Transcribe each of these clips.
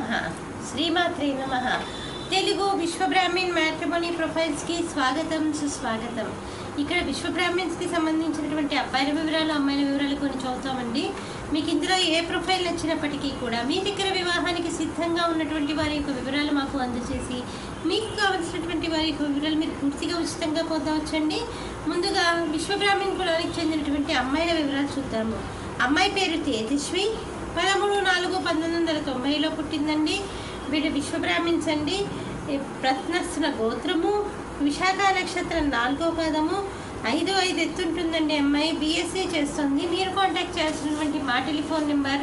శ్రీమాత్రే నమ తెలుగు విశ్వబ్రాహ్మణ్ మ్యాట్రిమోనీ ప్రొఫైల్స్కి స్వాగతం సుస్వాగతం ఇక్కడ విశ్వబ్రాహ్మణ్స్కి సంబంధించినటువంటి అబ్బాయిల వివరాలు అమ్మాయిల వివరాలు కొన్ని చదువుతామండి మీకు ఇందులో ఏ ప్రొఫైల్ నచ్చినప్పటికీ కూడా మీ దగ్గర వివాహానికి సిద్ధంగా ఉన్నటువంటి వారి యొక్క వివరాలు మాకు అందజేసి మీకు కావలసినటువంటి వారి యొక్క వివరాలు మీరు పూర్తిగా ఉచితంగా పొందవచ్చండి ముందుగా విశ్వబ్రాహ్మణ్ కులానికి చెందినటువంటి అమ్మాయిల వివరాలు చూద్దాము అమ్మాయి పేరు తేజస్వి పదమూడు నాలుగు పంతొమ్మిది వందల తొంభైలో పుట్టిందండి వీడు విశ్వబ్రాహ్మిన్స్ అండి ఈ రత్నస్సుల గోత్రము విశాఖ నక్షత్రం నాలుగో పదము ఐదు ఐదు ఎత్తుంటుందండి అమ్మాయి బీఎస్సీ చేస్తుంది మీరు కాంటాక్ట్ చేయాల్సినటువంటి మా telephone number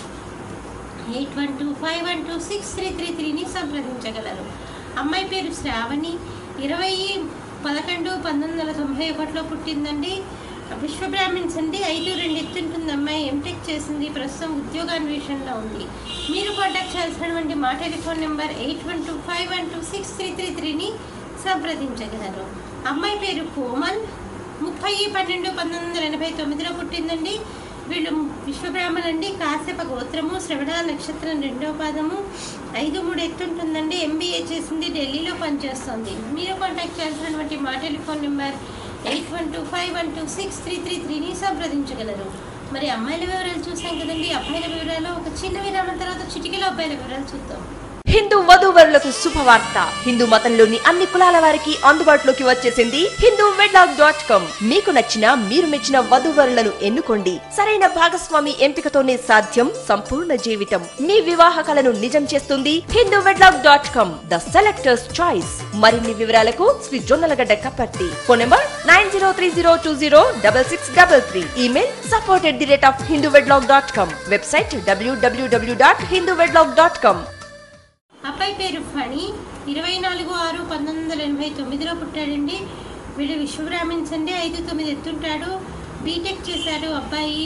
eight one two five one two six three three త్రీని సంప్రదించగలరు అమ్మాయి పేరు శ్రావణి ఇరవై పదకొండు పంతొమ్మిది వందల తొంభై ఒకటిలో పుట్టిందండి విశ్వబ్రాహ్మిన్స్ అండి ఐదు రెండు ఎత్తుంటుంది అమ్మాయి ఎంటెక్ చేసింది ప్రస్తుతం ఉద్యోగాన్వేషణలో ఉంది మీరు కాంటాక్ట్ చేయాల్సినటువంటి మా telephone number eight one two five one two six three three త్రీని సంప్రదించగలరు అమ్మాయి పేరు కోమల్ ముప్పై పన్నెండు పంతొమ్మిది వందల ఎనభై తొమ్మిదిలో పుట్టిందండి వీళ్ళు విశ్వబ్రాహ్మణ్ అండి కాశ్యప గోత్రము శ్రవణ నక్షత్రం రెండో పాదము ఐదు మూడు ఎత్తుంటుందండి ఎంబీఏ చేసింది ఢిల్లీలో పనిచేస్తుంది మీరు కాంటాక్ట్ చేయాల్సినటువంటి మా telephone number eight one two five one two six three three త్రీని సంప్రదించగలరు మరి అమ్మాయిల వివరాలు చూసాం కదండి అబ్బాయిల వివరాలు ఒక చిన్న విరామం తర్వాత చిటికలో అబ్బాయిల వివరాలు చూద్దాం హిందూ వధూవరులకు శుభవార్త హిందూ మతంలోని అన్ని కులాల వారికి అందుబాటులోకి వచ్చేసింది హిందూ వెడ్లాగ్ డాట్ కామ్ మీకు నచ్చిన మీరు మెచ్చిన వధూవరులను ఎన్నుకోండి సరైన భాగస్వామి ఎంపికతోనే సాధ్యం సంపూర్ణ జీవితం మీ వివాహ కలను నిజం చేస్తుంది Hindu wedlock dot com the selectors choice మరిన్ని వివరాలకు Shri Jonnalagadda Kapparthi phone number nine zero three zero two zero double six double three email support at the rate of Hindu wedlock dot com website W W W dot Hindu wedlock dot com అబ్బాయి పేరు ఫణి ఇరవై నాలుగు ఆరు పంతొమ్మిది వందల ఎనభై తొమ్మిదిలో పుట్టాడండి వీడు విశ్వబ్రాహ్మిన్స్ అండి ఐదు తొమ్మిది ఎత్తుంటాడు బీటెక్ చేశాడు అబ్బాయి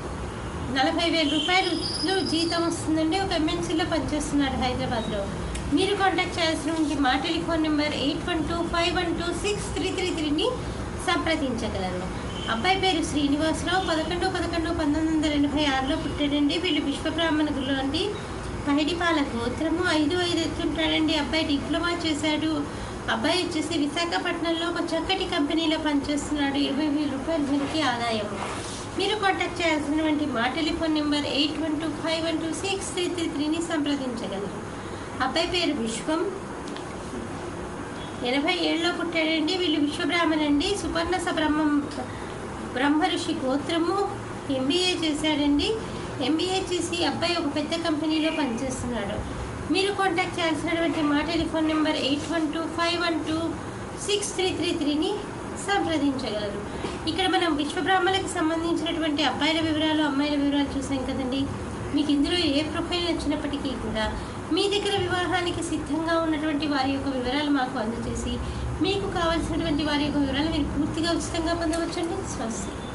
నలభై వేల రూపాయలు జీతం వస్తుందండి ఒక ఎంఎన్సీలో పనిచేస్తున్నాడు హైదరాబాద్లో మీరు కాంటాక్ట్ చేయాల్సినటువంటి మా telephone number eight one two five one two six three three త్రీని సంప్రదించగలరు అబ్బాయి పేరు శ్రీనివాసరావు పదకొండు పదకొండు పంతొమ్మిది వందల ఎనభై ఆరులో పుట్టాడండి వీళ్ళు విశ్వబ్రాహ్మణ గురువు అండి పైడిపాల గోత్రము ఐదు ఐదు ఎత్తుంటాడండి అబ్బాయి డిప్లొమా చేశాడు అబ్బాయి వచ్చేసి విశాఖపట్నంలో ఒక చక్కటి కంపెనీలో పనిచేస్తున్నాడు ఇరవై వేల రూపాయల మనకి ఆదాయం మీరు కాంటాక్ట్ చేయాల్సినటువంటి మా telephone number eight one two five one two six three three త్రీని సంప్రదించగలరు అబ్బాయి పేరు విశ్వం ఎనభై ఏళ్ళలో పుట్టాడండి వీళ్ళు విశ్వబ్రాహ్మణ్ అండి సుపర్ణస బ్రహ్మం బ్రహ్మ ఋషి గోత్రము ఎంబీఏ చేశాడండి ఎంబీఏ చేసి అబ్బాయి ఒక పెద్ద కంపెనీలో పనిచేస్తున్నాడు మీరు కాంటాక్ట్ చేయాల్సినటువంటి మా telephone number eight one two five one two six three three త్రీని సంప్రదించగలరు ఇక్కడ మనం విశ్వబ్రాహ్మణులకు సంబంధించినటువంటి అబ్బాయిల వివరాలు అమ్మాయిల వివరాలు చూసాం కదండి మీకు ఇందులో ఏ ప్రొఫైల్ నచ్చినప్పటికీ కూడా మీ దగ్గర వివాహానికి సిద్ధంగా ఉన్నటువంటి వారి యొక్క వివరాలు మాకు అందజేసి మీకు కావాల్సినటువంటి వారి యొక్క వివరాలు మీరు పూర్తిగా ఉచితంగా పొందవచ్చండి స్వస్తి